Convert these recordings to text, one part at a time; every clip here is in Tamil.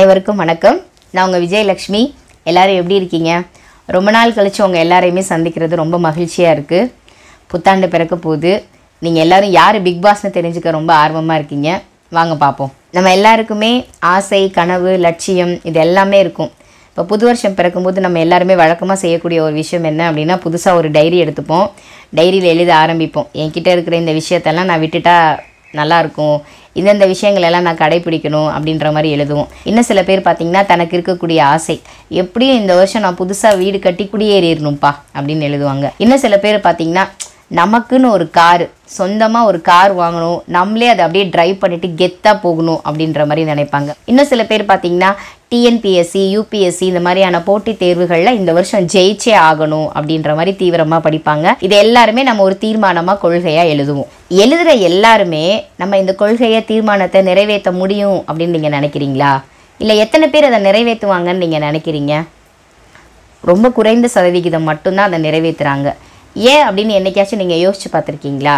அனைவருக்கும் வணக்கம் நான் உங்கள் விஜயலக்ஷ்மி எல்லாரும் எப்படி இருக்கீங்க ரொம்ப நாள் கழிச்சு உங்கள் எல்லாரையுமே சந்திக்கிறது ரொம்ப மகிழ்ச்சியாக இருக்குது புத்தாண்டு பிறக்க போகுது நீங்கள் எல்லாரும் யார் பிக் பாஸ்னு தெரிஞ்சுக்க ரொம்ப ஆர்வமாக இருக்கீங்க வாங்க பார்ப்போம் நம்ம எல்லாருக்குமே ஆசை கனவு லட்சியம் இது எல்லாமே இருக்கும் இப்போ புது வருஷம் பிறக்கும்போது நம்ம எல்லாருமே வழக்கமாக செய்யக்கூடிய ஒரு விஷயம் என்ன அப்படின்னா புதுசாக ஒரு டைரி எடுத்துப்போம் டைரியில் எழுத ஆரம்பிப்போம் என்கிட்ட இருக்கிற இந்த விஷயத்தெல்லாம் நான் விட்டுட்டா நல்லா இருக்கும் இந்தந்த விஷயங்கள் எல்லாம் நான் கடைபிடிக்கணும் அப்படின்ற மாதிரி எழுதுவோம் இன்னும் சில பேர் பார்த்தீங்கன்னா தனக்கு இருக்கக்கூடிய ஆசை எப்படியும் இந்த வருஷம் நான் புதுசாக வீடு கட்டி குடியேறிடணும்ப்பா அப்படின்னு எழுதுவாங்க இன்னும் சில பேர் பார்த்தீங்கன்னா நமக்குன்னு ஒரு கார் சொந்தமாக ஒரு கார் வாங்கணும் நம்மளே அதை அப்படியே டிரைவ் பண்ணிட்டு கெத்தாக போகணும் அப்படின்ற மாதிரி நினைப்பாங்க இன்னும் சில பேர் பார்த்தீங்கன்னா டிஎன்பிஎஸ்சி யூபிஎஸ்சி இந்த மாதிரியான போட்டித் தேர்வுகளில் இந்த வருஷம் ஜெயிச்சே ஆகணும் அப்படின்ற மாதிரி தீவிரமாக படிப்பாங்க இது எல்லாருமே நம்ம ஒரு தீர்மானமாக கொள்கையாக எழுதுவோம் எழுதுகிற எல்லாருமே நம்ம இந்த கொள்கையை தீர்மானத்தை நிறைவேற்ற முடியும் அப்படின்னு நீங்கள் நினைக்கிறீங்களா இல்லை எத்தனை பேர் அதை நிறைவேற்றுவாங்கன்னு நீங்கள் நினைக்கிறீங்க ரொம்ப குறைந்த சதவிகிதம் மட்டும்தான் அதை நிறைவேற்றுறாங்க ஏன் அப்படின்னு என்னைக்காச்சும் நீங்கள் யோசிச்சு பார்த்துருக்கீங்களா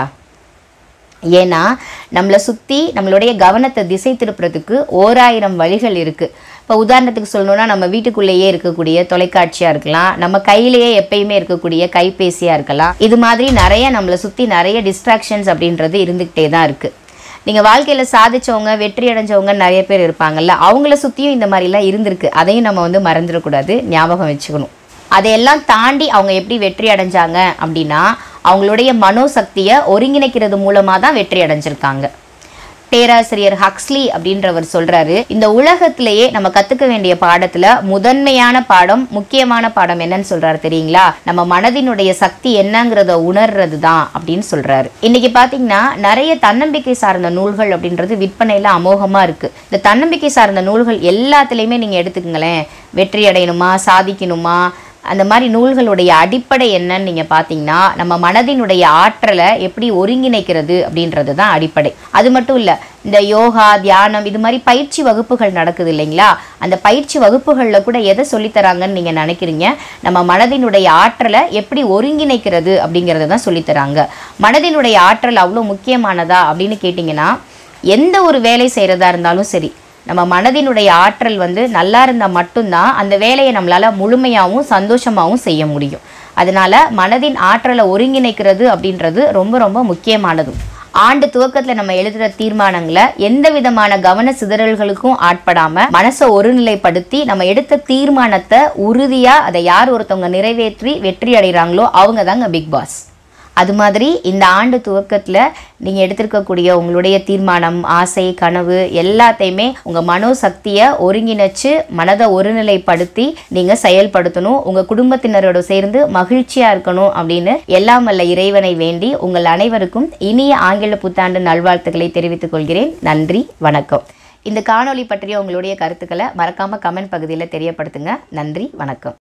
ஏன்னா நம்மளை சுற்றி நம்மளுடைய கவனத்தை திசை திருப்புறதுக்கு ஓராயிரம் வழிகள் இருக்குது இப்போ உதாரணத்துக்கு சொல்லணும்னா நம்ம வீட்டுக்குள்ளேயே இருக்கக்கூடிய தொலைக்காட்சியாக இருக்கலாம் நம்ம கையிலேயே எப்பயுமே இருக்கக்கூடிய கைபேசியாக இருக்கலாம் இது மாதிரி நிறைய நம்மளை சுற்றி நிறைய டிஸ்ட்ராக்ஷன்ஸ் அப்படின்றது இருந்துக்கிட்டே தான் இருக்குது நீங்கள் வாழ்க்கையில் சாதிச்சவங்க வெற்றி அடைஞ்சவங்க நிறைய பேர் இருப்பாங்கல்ல அவங்கள சுற்றியும் இந்த மாதிரிலாம் இருந்திருக்கு அதையும் நம்ம வந்து மறந்துடக்கூடாது ஞாபகம் வச்சுக்கணும் அதையெல்லாம் தாண்டி அவங்க எப்படி வெற்றி அடைஞ்சாங்க அப்படின்னா அவங்களுடைய மனோசக்தியை ஒருங்கிணைக்கிறது மூலமாக தான் வெற்றி அடைஞ்சிருக்காங்க பேராசிரியர் ஹக்ஸ்லி அப்படின்றவர் சொல்றாரு இந்த உலகத்திலேயே நம்ம கத்துக்க வேண்டிய பாடத்துல முதன்மையான பாடம் முக்கியமான பாடம் என்னன்னு சொல்றாரு தெரியுங்களா நம்ம மனதினுடைய சக்தி என்னங்கிறத உணர்றது தான் அப்படின்னு சொல்றாரு இன்னைக்கு பாத்தீங்கன்னா நிறைய தன்னம்பிக்கை சார்ந்த நூல்கள் அப்படின்றது விற்பனையில அமோகமா இருக்கு இந்த தன்னம்பிக்கை சார்ந்த நூல்கள் எல்லாத்துலேயுமே நீங்க எடுத்துக்கங்களேன் வெற்றி அடையணுமா சாதிக்கணுமா அந்த மாதிரி நூல்களுடைய அடிப்படை என்னன்னு நீங்கள் பார்த்தீங்கன்னா நம்ம மனதினுடைய ஆற்றலை எப்படி ஒருங்கிணைக்கிறது அப்படின்றது தான் அடிப்படை அது மட்டும் இல்லை இந்த யோகா தியானம் இது மாதிரி பயிற்சி வகுப்புகள் நடக்குது இல்லைங்களா அந்த பயிற்சி வகுப்புகளில் கூட எதை சொல்லித்தராங்கன்னு நீங்கள் நினைக்கிறீங்க நம்ம மனதினுடைய ஆற்றலை எப்படி ஒருங்கிணைக்கிறது அப்படிங்கிறத தான் சொல்லித்தராங்க மனதினுடைய ஆற்றல் அவ்வளோ முக்கியமானதா அப்படின்னு கேட்டிங்கன்னா எந்த ஒரு வேலை செய்கிறதா இருந்தாலும் சரி நம்ம மனதினுடைய ஆற்றல் வந்து நல்லா இருந்தால் மட்டும்தான் அந்த வேலையை நம்மளால் முழுமையாகவும் சந்தோஷமாகவும் செய்ய முடியும் அதனால மனதின் ஆற்றலை ஒருங்கிணைக்கிறது அப்படின்றது ரொம்ப ரொம்ப முக்கியமானது ஆண்டு துவக்கத்தில் நம்ம எழுதுகிற தீர்மானங்களை எந்த விதமான கவன சிதறல்களுக்கும் ஆட்படாம மனசை ஒருநிலைப்படுத்தி நம்ம எடுத்த தீர்மானத்தை உறுதியாக அதை யார் ஒருத்தவங்க நிறைவேற்றி வெற்றி அடைகிறாங்களோ அவங்க தாங்க பிக் பாஸ் அது மாதிரி இந்த ஆண்டு துவக்கத்தில் நீங்கள் எடுத்திருக்கக்கூடிய உங்களுடைய தீர்மானம் ஆசை கனவு எல்லாத்தையுமே உங்கள் மனோசக்தியை ஒருங்கிணைச்சு மனதை ஒருநிலைப்படுத்தி நீங்கள் செயல்படுத்தணும் உங்கள் குடும்பத்தினரோட சேர்ந்து மகிழ்ச்சியாக இருக்கணும் அப்படின்னு எல்லாம் வல்ல இறைவனை வேண்டி உங்கள் அனைவருக்கும் இனிய ஆங்கில புத்தாண்டு நல்வாழ்த்துக்களை தெரிவித்துக் கொள்கிறேன் நன்றி வணக்கம் இந்த காணொளி பற்றிய உங்களுடைய கருத்துக்களை மறக்காமல் கமெண்ட் பகுதியில் தெரியப்படுத்துங்க நன்றி வணக்கம்